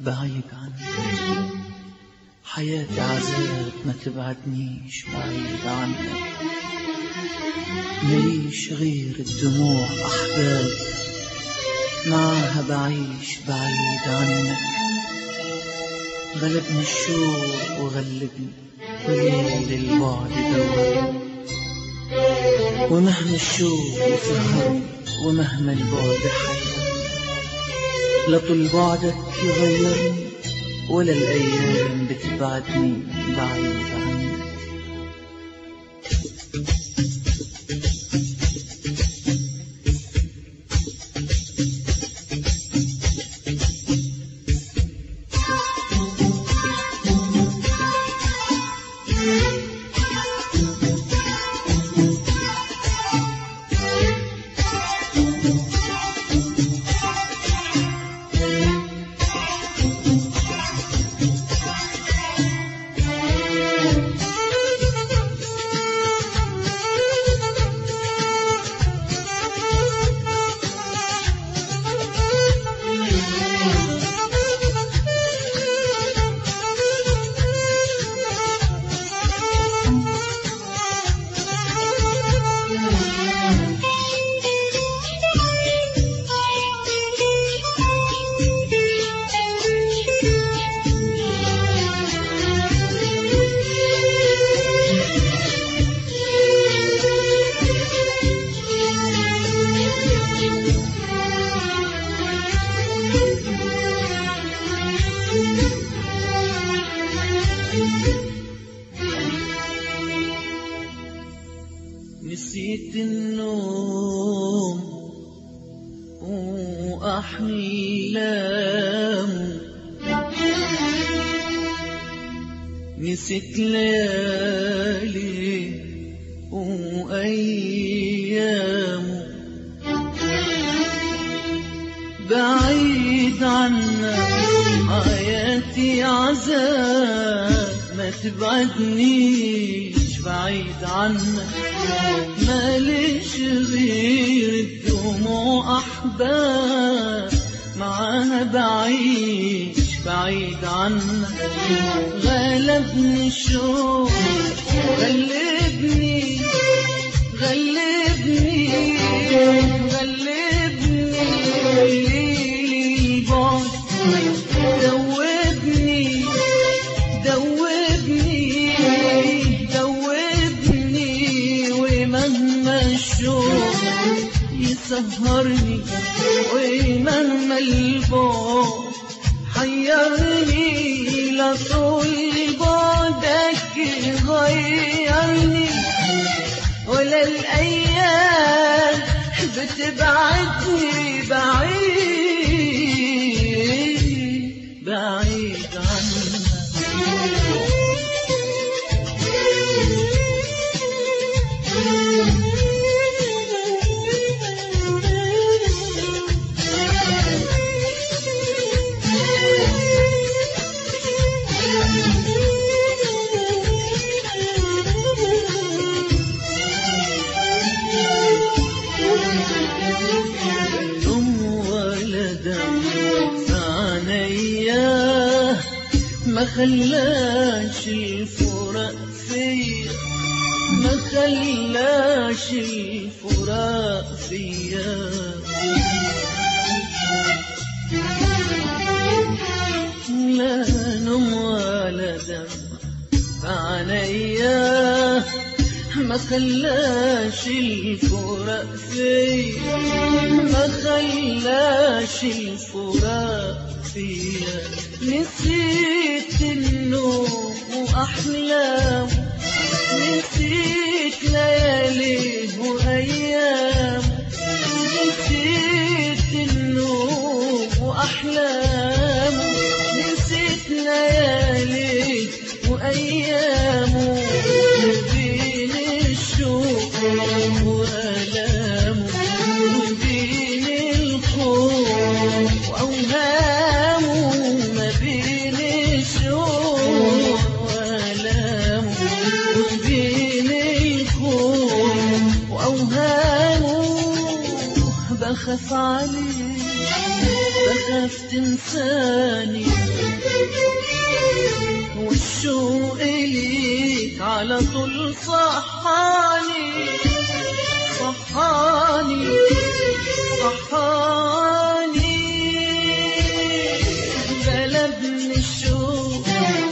بعيد عنك حياتي عذاب ما تبعدنيش بعيد عنك مليش غير الدموع أحباب معاها بعيش بعيد عنك غلبني الشوق وغلبني وليل البعد دواني ومهما الشوق يسهرني ومهما البعد حيرني لا طول بعدك يغيرني ولا الأيام بتبعدني بعيد عنك نسيت النوم وأحلام نسيت ليالي وأيام بعيد عنك حياتي عذاب ما تبعدنيش بعيد عنك ماليش غير الدموع أحباب معاها بعيش بعيد عنك غلبني الشوق غلبني غلبني غلبني ليل البعد دوبني دوبني دوبني ومهما الشوق يسهرني ومهما البعد حيرني لطول بعدك غيرني ولا الأيام بتبعدني بعيد بعيد عنك أم ولدا عينياه ما خلاش الفراق فيا ما خلاش الفراق فيا لا نوم ولا دم عينياه ما خلاش الفراق فيا ما خلاش الفراق فيا نسيت النوم وأحلام نسيت ليالي وأيام نسيت النوم وأحلام نسيت ليالي وأيام بين الشوق وآلام بين الخوف وأوهام ما بين الشوق وآلام بين الخوف وأوهام بخاف عليك تخاف تنساني والشوق ليك على طول صحاني صحاني صحاني غلبني الشوق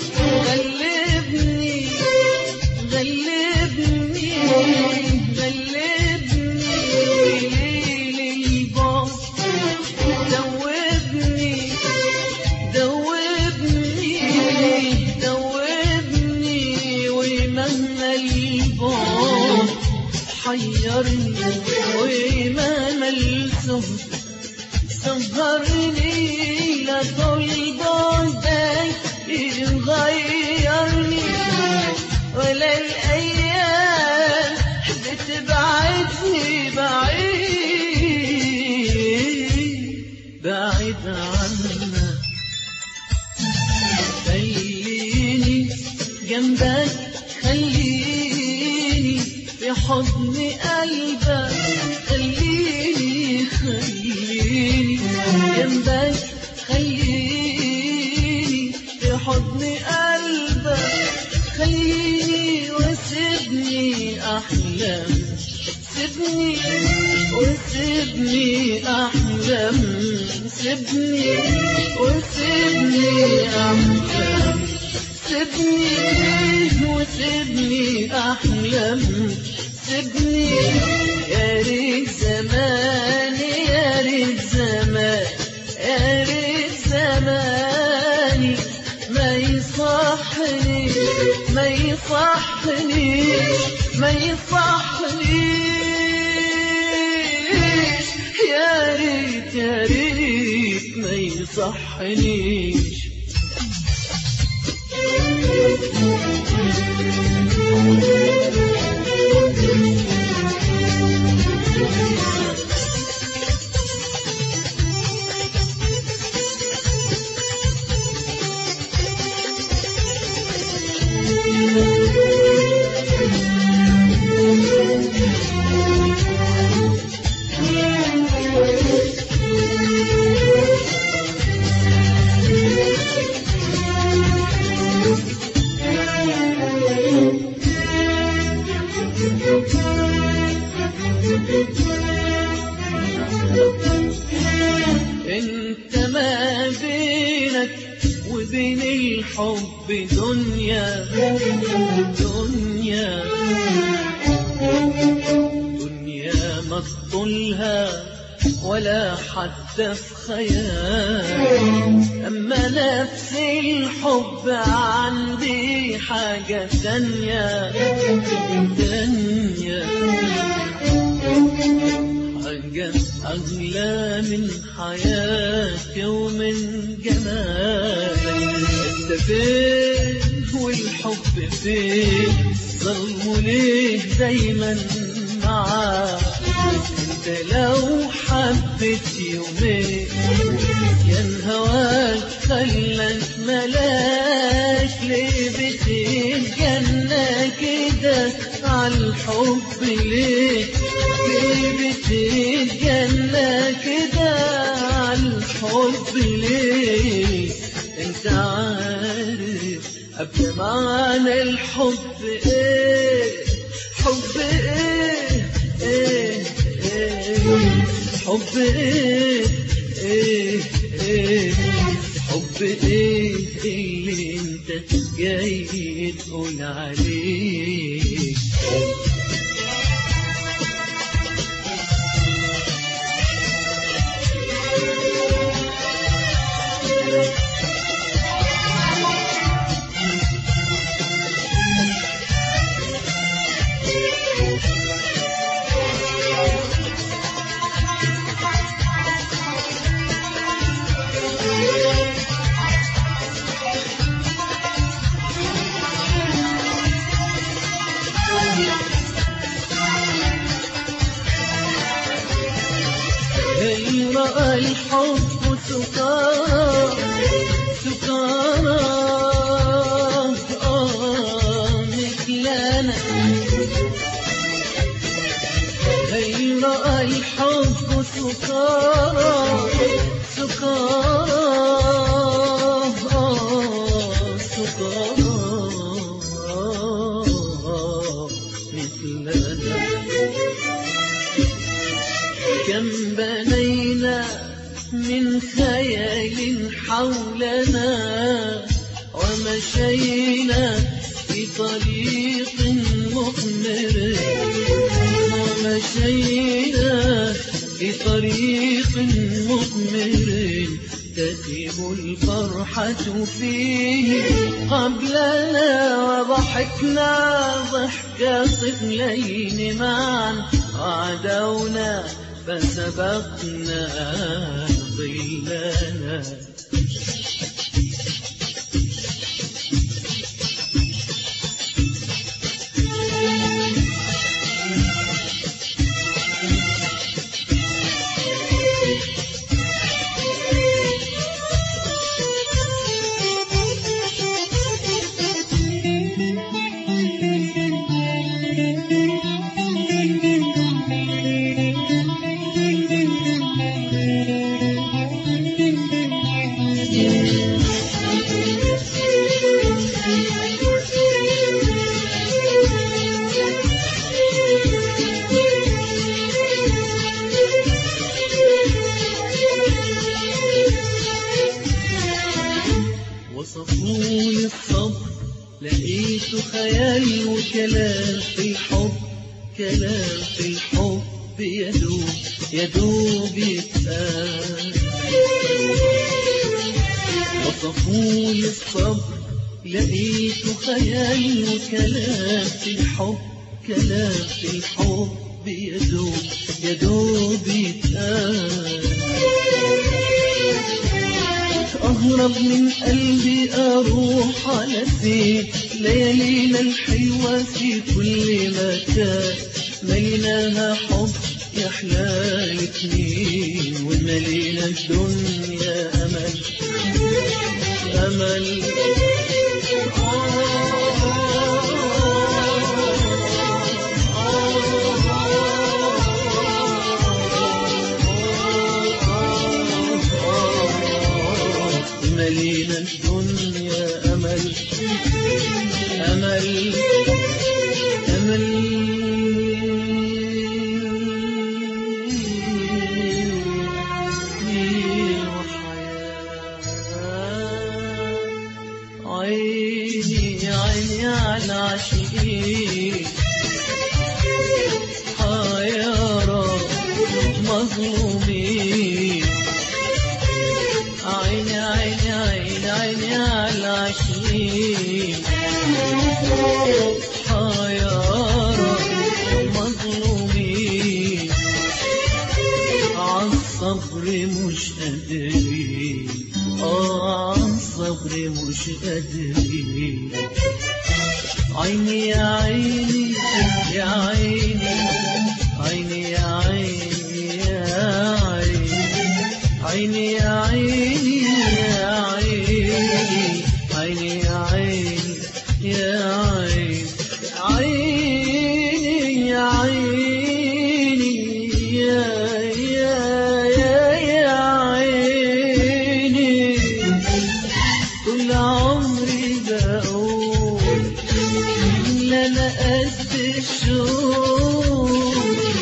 غلبني غلبني غلبني ليل البعد دوبني دوبني دوبني ومهما البعد حيرني ومهما السهر سهرني لا طول بعدك يغيرني ولا الأيام بتبعدني بعيد بعيد عنك خليني جنبك خليني في حضن قلبك خليني خليني جنبك خليني في حضن قلبك خليني وسيبني أحلم سيبني وسيبني أحلم سيبني وسيبني أحلم سيبني وسيبني أحلم سيبني يا ريت زماني يا ريت زمان يا ريت زماني ما يصحني ما يصحني ما يصحنيش يا ريت يا ريت ما يصحنيش انت ما بينك وبين الحب دنيا دنيا دنيا ما تطولها ولا حتى في خيال أما نفس الحب عندي حاجة تانية تانية حاجة أغلى من حياتي ومن جمالك أنت فين والحب فين ظلمه ليه دايما معاك أنت لو حبيت يومين كان هواك خلك ملاك ليه بتتجنى كده عالحب ليه ليه بتتجنى كده عالحب ليه انت عارف قبل معنى الحب ايه حب ايه ايه ايه حب ايه ايه ايه حب ايه اللي انت جاي تقول عليه هل رأى الحب سكارى سكارى آه مثلنا هل رأى الحب سكارى سكارى من خيال حولنا ومشينا في طريق مغمر ومشينا في طريق مغمر تتم الفرحة فيه قبلنا وضحكنا ضحك طفلين معا وعدونا فسبقنا ظلنا وصفوني الصبر لقيت خيال وكلام في الحب كلام في الحب يدوب يدوب يتقال وصفوني الصبر لقيت خيال وكلام في الحب كلام في الحب يدوب يدوب يتقال أهرب من قلبي أروح على فين ليالينا الحلوة في كل مكان مليناها حب يحلى الاتنين وملينا الدنيا أمل أمل ملينا الدنيا أمل أمل أمل وحياة عيني عيني على عشقي حيارى مظلومين عيني عيني عيني عيني على عشقي حيارى مظلومين عالصبر مش قادرين اه عالصبر مش قادرين عيني يا عيني يا عيني عيني يا عيني يا عيني عيني يا عيني يا عيني عيني يا عيني يا عيني عيني يا عيني يا يا يا يا عيني طول عمري بقول لا انا قد الشوق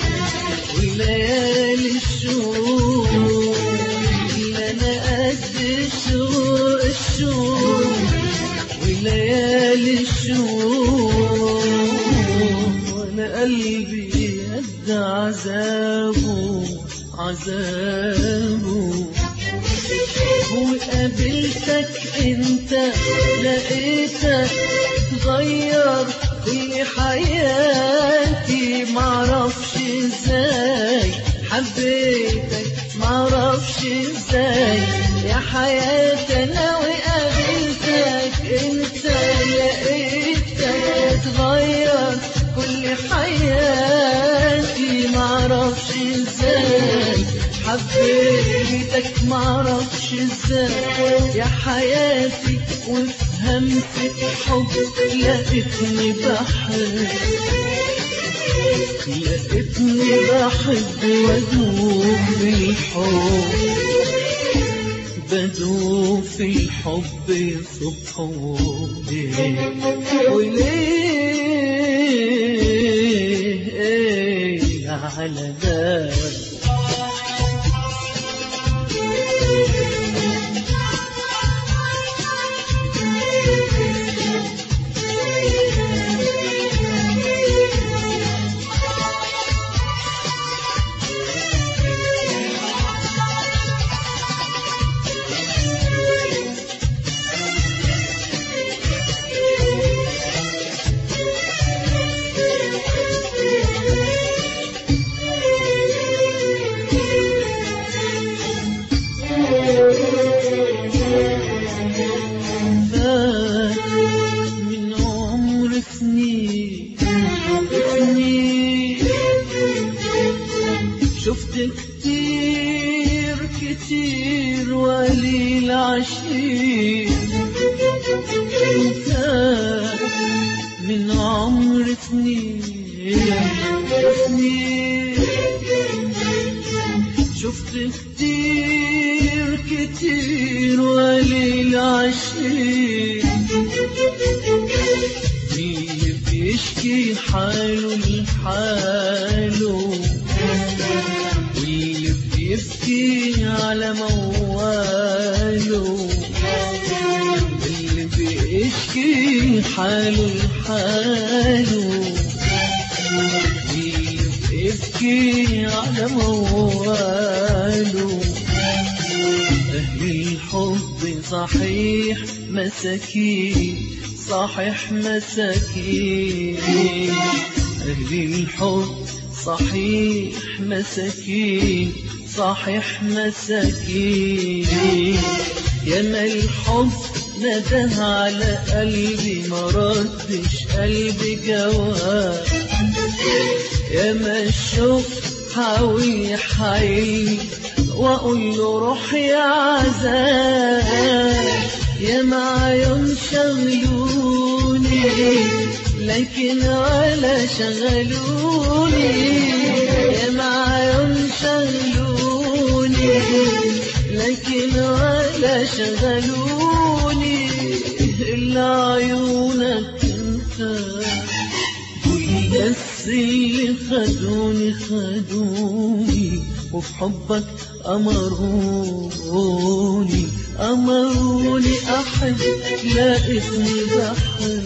وليالي الشوق لا انا قد الشوق الشوق وليالي الشوق وانا قلبي قد عذابه عذابه وقابلتك انت لقيتك غير كل حياتي معرفش ازاي حبيتك معرفش ازاي يا حياتي انا وقابلتك انت لقيتك غير كل حياتي معرفش ازاي حبيتك معرفش ازاي يا حياتي وفهمت الحب لقيتني بحب لقيتني بحب وادوب بالحب بدوب في الحب صبح وليل وليه على ده وقليل عشير انت من عمر سنين سنين شفت كتير كتير وقليل عشير مين بيشكي حاله لحاله واللي بيبكي على مواله اللي بيشكي حاله لحاله واللي بيبكي على مواله أهل الحب صحيح مساكين صحيح مساكين أهل الحب صحيح مساكين صحيح مساكين ياما الحب نده على قلبي ما ردش قلبي جواب ياما الشوق حاول يحيي واقول له روح يا عذاب يا معيون شغلوني لكن ولا شغلوني يا معيون شغلوني لكن ولا شغلوني إلا عيونك انت بس اللي خدوني خدوني وفي حبك أمروني أمروني أحب لقيتني بحب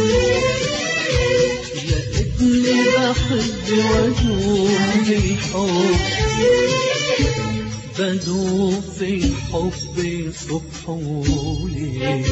لقيتني بحب وأدوب الحب بدوب في الحب صبحولي